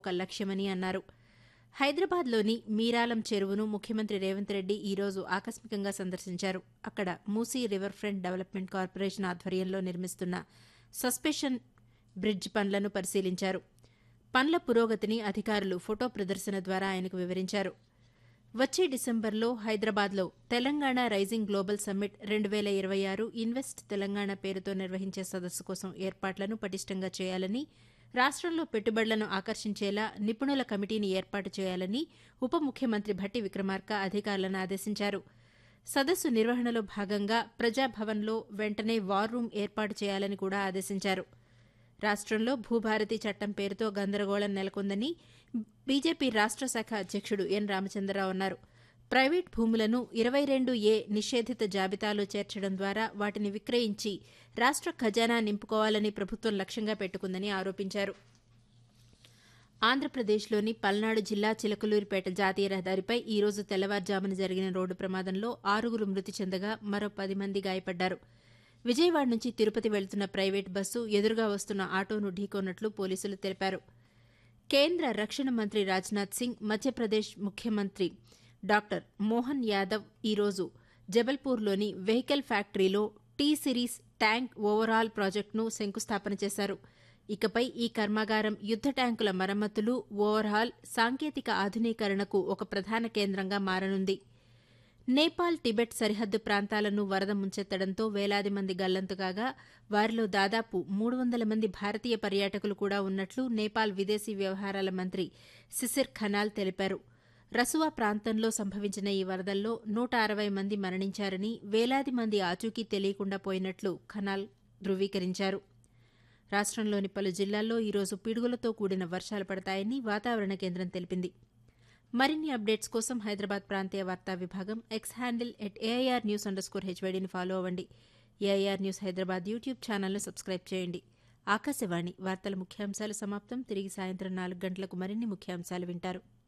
ఒక లక్ష్యమని అన్నారు హైదరాబాద్లోని మీరాలం చెరువును ముఖ్యమంత్రి రేవంత్ రెడ్డి ఈ రోజు ఆకస్మికంగా సందర్శించారు అక్కడ Musi river front development corporation ఆధ్వర్యంలో నిర్మిస్తున్న సస్పెషన్ బ్రిడ్జ్ పనులను పరిశీలించారు పనుల పురోగతిని అధికారులు ఫోటో ప్రదర్శన ద్వారా ఆయనకు వివరించారు వచ్చే డిసెంబర్లో హైదరాబాద్లో తెలంగాణ రైజింగ్ గ్లోబల్ సమ్మిట్ రెండు వేల ఇరవై ఆరు ఇన్వెస్ట్ తెలంగాణ పేరుతో నిర్వహించే సదస్సు కోసం ఏర్పాట్లను పటిష్టంగా చేయాలని రాష్ట్రంలో పెట్టుబడులను ఆకర్షించేలా నిపుణుల కమిటీని ఏర్పాటు చేయాలని ఉప ముఖ్యమంత్రి భట్టి విక్రమార్క అధికారులను ఆదేశించారు సదస్సు నిర్వహణలో భాగంగా ప్రజాభవన్లో వెంటనే వార్ రూమ్ ఏర్పాటు చేయాలని కూడా ఆదేశించారు రాష్ట్రంలో భూభారతి చట్టం పేరుతో గందరగోళం నెలకొందని బీజేపీ రాష్ట్ర శాఖ అధ్యక్షుడు ఎన్ రామచంద్రరావు అన్నారు ప్రైవేట్ భూములను ఇరవై రెండు ఏ నిషేధిత జాబితాలో చేర్చడం ద్వారా వాటిని విక్రయించి రాష్ట్ర ఖజానా నింపుకోవాలని ప్రభుత్వం లక్ష్యంగా పెట్టుకుందని ఆరోపించారు ఆంధ్రప్రదేశ్లోని పల్నాడు జిల్లా చిలకలూరిపేట జాతీయ రహదారిపై ఈ రోజు తెల్లవారుజామున జరిగిన రోడ్డు ప్రమాదంలో ఆరుగురు మృతి చెందగా మరో పది మంది గాయపడ్డారు విజయవాడ నుంచి తిరుపతి వెళ్తున్న ప్రైవేట్ బస్సు ఎదురుగా వస్తున్న ఆటోను ఢీకొన్నట్లు పోలీసులు తెలిపారు కేంద్ర రక్షణ మంత్రి రాజ్నాథ్ సింగ్ మధ్యప్రదేశ్ ముఖ్యమంత్రి డాక్టర్ మోహన్ యాదవ్ ఈరోజు జబల్పూర్లోని వెహికల్ ఫ్యాక్టరీలో టీ సిరీస్ ట్యాంక్ ఓవరాల్ ప్రాజెక్టును శంకుస్థాపన చేశారు ఇకపై ఈ కర్మాగారం యుద్ద ట్యాంకుల మరమ్మతులు ఓవర్హాల్ సాంకేతిక ఆధునీకరణకు ఒక ప్రధాన కేంద్రంగా మారనుంది నేపాల్ టిబెట్ సరిహద్దు ప్రాంతాలను వరద ముంచెత్తడంతో వేలాది మంది గల్లంతు కాగా వారిలో దాదాపు మూడు వందల మంది భారతీయ పర్యాటకులు కూడా ఉన్నట్లు నేపాల్ విదేశీ వ్యవహారాల మంత్రి సిసిర్ ఖనాల్ తెలిపారు రసువా ప్రాంతంలో సంభవించిన ఈ వరదల్లో నూట అరవై మంది మరణించారని వేలాది మంది ఆచూకీ తెలియకుండా పోయినట్లు ఖనాల్ ధృవీకరించారు రాష్ట్రంలోని పలు జిల్లాల్లో ఈరోజు పిడుగులతో కూడిన వర్షాలు పడతాయని వాతావరణ కేంద్రం తెలిపింది మరిన్ని అప్డేట్స్ కోసం హైదరాబాద్ ప్రాంతీయ వార్తా విభాగం X handle at AIR news underscore స్కోర్ హెచ్వైడీని ఫాలో అవ్వండి ఏఐఆర్ న్యూస్ హైదరాబాద్ యూట్యూబ్ ఛానల్ను సబ్స్క్రైబ్ చేయండి ఆకాశవాణి వార్తల ముఖ్యాంశాలు సమాప్తం తిరిగి సాయంత్రం నాలుగు గంటలకు మరిన్ని ముఖ్యాంశాలు వింటారు